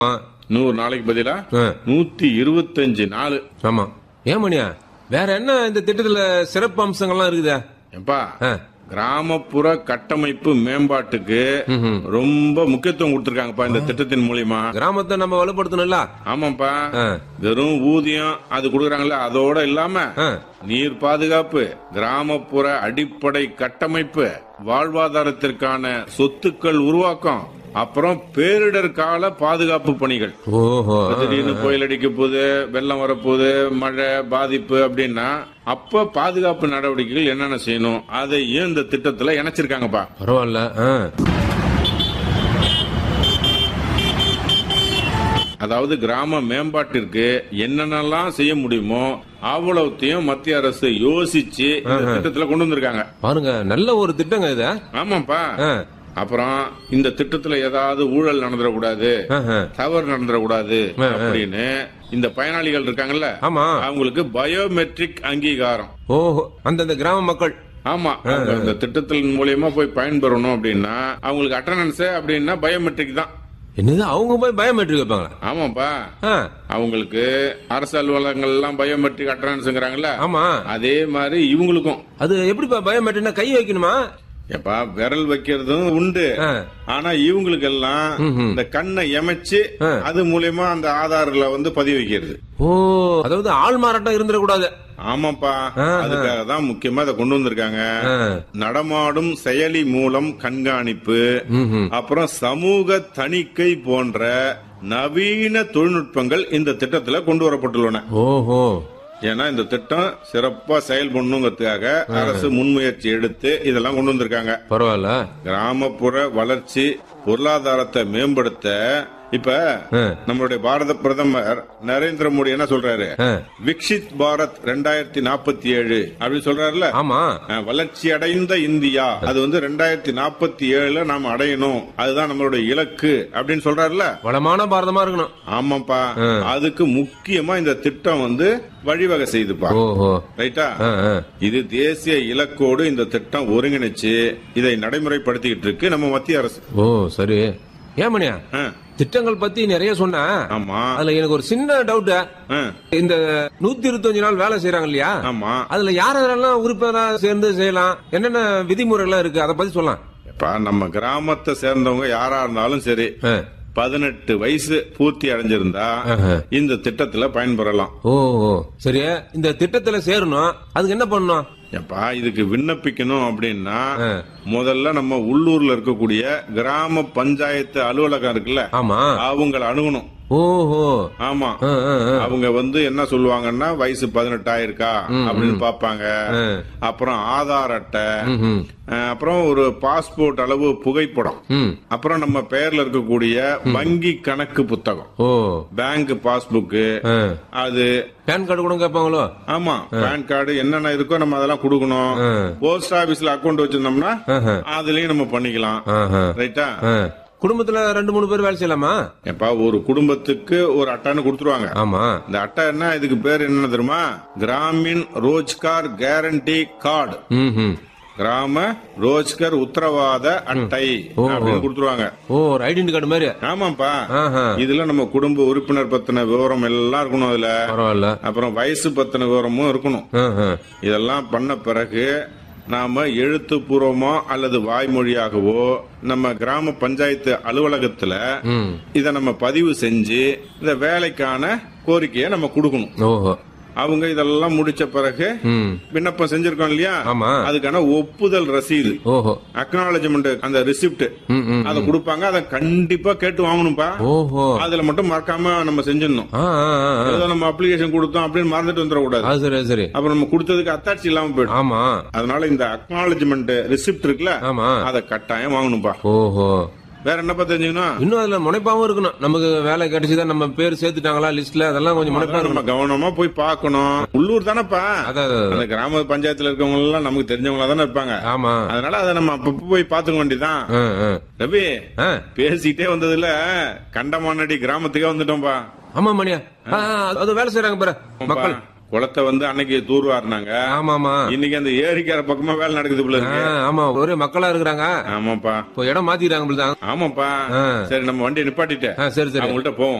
ஆ, நூறு நாளைக்கு பதிலா ஆ. நூத்தி இருபத்தஞ்சு நாள் ஆமா ஏன் மணியா வேற என்ன இந்த திட்டத்துல சிறப்பு அம்சங்கள்லாம் இருக்குதா எப்பா ஆ. கிராமப்புற கட்டமைப்பு மேம்பாட்டுக்கு ரொம்ப முக்கியத்துவம் கொடுத்திருக்காங்கப்பா இந்த திட்டத்தின் மூலியமா கிராமத்தை நம்ம வலுப்படுத்தணும்ல ஆமாப்பா ஆ. வெறும் ஊதியம் அது கொடுக்கறாங்கல்ல அதோட இல்லாம ஆ. நீர் பாதுகாப்பு கிராமப்புற அடிப்படை கட்டமைப்பு வாழ்வாதாரத்திற்கான சொத்துக்கள் உருவாக்கம் அப்புறம் பேரிடர் கால பாதுகாப்பு பணிகள் ஓஹோ திடீர்னு புயல் அடிக்க போகுது வெள்ளம் வரப்போகுது மழை பாதிப்பு அப்படின்னா அப்ப பாதுகாப்பு நடவடிக்கைகள் என்னென்ன செய்யணும் அதையும் இந்த திட்டத்துல இணைச்சிருக்காங்கப்பா பரவாயில்ல ஆ. அதாவது கிராம மேம்பாட்டிற்கு என்னென்னலாம் செய்ய முடியுமோ அவ்வளவுத்தையும் மத்திய அரசு யோசிச்சு இந்த திட்டத்துல கொண்டு வந்திருக்காங்க பாருங்க நல்ல ஒரு திட்டங்க இது ஆமாப்பா ஆ. அப்புறம் இந்த திட்டத்துல ஏதாவது ஊழல் நடந்துடக்கூடாது ஆஹா. தவறு நடந்துடக்கூடாது அப்படின்னு இந்த பயனாளிகள் இருக்காங்கல்ல ஆமா அவங்களுக்கு பயோமெட்ரிக் அங்கீகாரம் ஓஹோ அந்தந்த கிராம மக்கள் ஆமா அவங்க இந்த திட்டத்தின் மூலியமா போய் பயன்பெறணும் அப்படின்னா அவங்களுக்கு அட்டண்டன்ஸ் அப்படின்னா பயோமெட்ரிக் தான் என்னது அவங்க போய் பயோமெட்ரிக் வைப்பாங்களா ஆமாப்பா ஆ, அவங்களுக்கு அரசு அலுவலகங்கள் எல்லாம் பயோமெட்ரிக் அட்டண்டன்ஸ்ங்கிறாங்கல்ல ஆமா அதே மாதிரி இவங்களுக்கும் அது எப்படிப்பா பயோமெட்ரிக்னா கை வைக்கணுமா எப்பா விரல் வைக்கிறதும் உண்டு ஆ. ஆனா இவங்களுக்கு எல்லாம் இந்த கண்ணை எமைச்சு அது மூலியமா அந்த ஆதார்ல வந்து பதிவு வைக்கிறது ஓ அதாவது ஆள் மாறாட்டம் இருந்துடக்கூடாது ஆமாப்பா அதுக்காக தான் முக்கியமா இதை கொண்டு வந்திருக்காங்க ஆ. நடமாடும் செயலி மூலம் கண்காணிப்பு ம்ஹும். அப்புறம் சமூக தணிக்கை போன்ற நவீன தொழில்நுட்பங்கள் இந்த திட்டத்துல கொண்டு வரப்பட்டுள்ளன ஓஹோ ஏன்னா இந்த திட்டம் சிறப்பா செயல்படணுங்கிறதுக்காக அரசு முன்முயற்சி எடுத்து இதெல்லாம் கொண்டு வந்திருக்காங்க பரவாயில்ல கிராமப்புற வளர்ச்சி பொருளாதாரத்தை மேம்படுத்த இப்ப ஆ. நம்மளுடைய பாரத பிரதமர் நரேந்திர மோடி என்ன சொல்றாரு ஆ. விக்ஷித் பாரத் ரெண்டாயிரத்தி நாற்பத்தி ஏழு அப்படின்னு சொல்றாருல ஆமா அஹ், வளர்ச்சி அடைந்த இந்தியா அது வந்து ரெண்டாயிரத்தி நாற்பத்தி ஏழுல நாம அடையணும் அதுதான் நம்மளுடைய இலக்கு அப்படின்னு சொல்றாருல வளமான பாரதமா இருக்கணும் ஆமாப்பா அதுக்கு முக்கியமா இந்த திட்டம் வந்து வழிவகை செய்துப்பா ஓஹோ ரைட்டா ஆ, ஆ. இது தேசிய இலக்கோடு இந்த திட்டம் ஒருங்கிணைச்சு இதை நடைமுறைப்படுத்திக்கிட்டு இருக்கு நம்ம மத்திய அரசு ஓ சரி ஏன் மணியா ஆ, திட்டங்கள் பத்தி நிறைய சொன்ன ஆமா அதுல எனக்கு ஒரு சின்ன டவுட் ஆ, இந்த நூத்தி இருபத்தஞ்சு நாள் வேலை செய்யறாங்க இல்லையா ஆமா அதுல யார் யாரெல்லாம் உறுப்பினரா சேர்ந்து செய்யலாம் என்னென்ன விதிமுறை எல்லாம் இருக்கு அதை பத்தி சொல்லலாம் இப்ப நம்ம கிராமத்தை சேர்ந்தவங்க யாரா இருந்தாலும் சரி ஆ. பதினெட்டு வயசு பூர்த்தி அடைஞ்சிருந்தா ஆஹா. இந்த திட்டத்துல பயன்பெறலாம் ஓ ஓ. சரி இந்த திட்டத்துல சேரணும் அதுக்கு என்ன பண்ணணும் எப்பா இதுக்கு விண்ணப்பிக்கணும் அப்படின்னா முதல்ல நம்ம உள்ளூர்ல இருக்கக்கூடிய கிராம பஞ்சாயத்து அலுவலகம் இருக்குல்ல ஆமா அவங்கள அணுகணும் ஓஹோ ஆமா ஆ, ஆ, ஆ. அவங்க வந்து என்ன சொல்லுவாங்கன்னா வயசு பதினெட்டு ஆயிருக்கா அப்படின்னு பாப்பாங்க ஆ. அப்புறம் ஆதார் அட்டை ம்ஹும். அஹ், அப்புறம் ஒரு பாஸ்போர்ட் அளவு புகைப்படம் ம். அப்புறம் நம்ம பெயர்ல இருக்கக்கூடிய வங்கி கணக்கு புத்தகம் ஓ பேங்க் பாஸ்புக்கு ஆ. அது பேன் கார்டு கூட கேட்பாங்களோ ஆமா பேன் கார்டு என்னென்ன இருக்கோ நம்ம அதெல்லாம் கொடுக்கணும் ஆ. போஸ்ட் ஆபீஸ்ல அக்கௌண்ட் வச்சிருந்தோம்னா ஆஹா. அதுலயும் நம்ம பண்ணிக்கலாம் ஆஹா. ரைட்டா ஆ. குடும்பத்துல ரெண்டு மூணு பேர் வேலை செய்யலாமா எப்பா ஒரு குடும்பத்துக்கு ஒரு அட்டைன்னு கொடுத்துருவாங்க ஆமா இந்த அட்டை என்ன இதுக்கு பேர் என்ன தெரியுமா கிராமின் ரோஜ்கார் கேரண்டி கார்டு ம் கிராம ரோஜ்கர் உத்தரவாத அட்டை அப்படின்னு கொடுத்துருவாங்க ஓ ஒரு ஐடென்டி கார்டு மாதிரி ஆமாப்பா ஆஹா. இதுல நம்ம குடும்ப உறுப்பினர் பத்தின விவரம் எல்லாம் இருக்கணும் அதுல பரவாயில்ல அப்புறம் வயசு பத்தின விவரமும் இருக்கணும் ஆஹா. இதெல்லாம் பண்ண பிறகு நாம எழுத்துப்பூர்வமோ அல்லது வாய்மொழியாகவோ நம்ம கிராம பஞ்சாயத்து அலுவலகத்துல ம். இத நம்ம பதிவு செஞ்சு இந்த வேலைக்கான கோரிக்கையை நம்ம கொடுக்கணும் ஓஹோ அவங்க இதெல்லாம் முடிச்ச பிறகு ம் விண்ணப்பம் செஞ்சிருக்கோம் இல்லையா ஆமா அதுக்கான ஒப்புதல் ரசீது ஓஹோ அக்னாலஜ்மெண்ட் அந்த ரிசிப்ட் ம் ம் அதை கொடுப்பாங்க அதை கண்டிப்பா கேட்டு வாங்கணும்பா ஓஹோ அதுல மட்டும் மறக்காம நம்ம செஞ்சிடணும் ஆ ஆ, ஆ, ஆ. ஏதோ நம்ம அப்ளிகேஷன் கொடுத்தோம் அப்படின்னு மறந்துட்டு வந்துடக்கூடாது அது சரி அது சரி அப்புறம் நம்ம கொடுத்ததுக்கு அத்தாட்சி இல்லாம போயிடும் ஆமா அதனால இந்த அக்னாலஜ்மெண்ட் ரிசிப்ட் இருக்குல்ல ஆமா அதை கட்டாயம் வாங்கணும்பா ஓஹோ வேற என்னப்பா தெரிஞ்சுக்கணும் இன்னும் அதுல முனைப்பாவும் இருக்கணும் நமக்கு வேலை கிடைச்சுதான் நம்ம பேர் சேர்த்துட்டாங்களா லிஸ்ட்ல அதெல்லாம் கொஞ்சம் முனைப்பா அதெல்லாம் நம்ம இருக்கணும் கவனமா போய் பார்க்கணும் உள்ளூர் தானப்பா அதான், அதான். அந்த கிராம பஞ்சாயத்துல இருக்கவங்க எல்லாம் நமக்கு தெரிஞ்சவங்களா தானே இருப்பாங்க ஆமா அதனால அதை நம்ம அப்பப்ப போய் பாத்துக்க வேண்டியதான் ஆ, ஆ. ரவி ஆ. பேசிட்டே வந்ததுல கண்டமானடி கிராமத்துக்கே வந்துட்டோம்பா ஆமா மணியா ஆ, ஆ, அது வேலை செய்யறாங்க பாரு மக்கள் குளத்தை வந்து அன்னைக்கு தூர்வாருனாங்க ஆமா ஆமா இன்னைக்கு அந்த ஏரிக்கார பக்கமா வேலை நடக்குது போல ஆ, இருக்கு ஆமா ஒரே மக்களா இருக்கிறாங்க ஆமாப்பா இப்போ இடம் மாத்திக்கிறாங்க போல தான் ஆமாப்பா ஆ. சரி நம்ம வண்டியை நிப்பாட்டிட்டு ஆ, சரி சரி அவங்கள்ட்ட போவோம்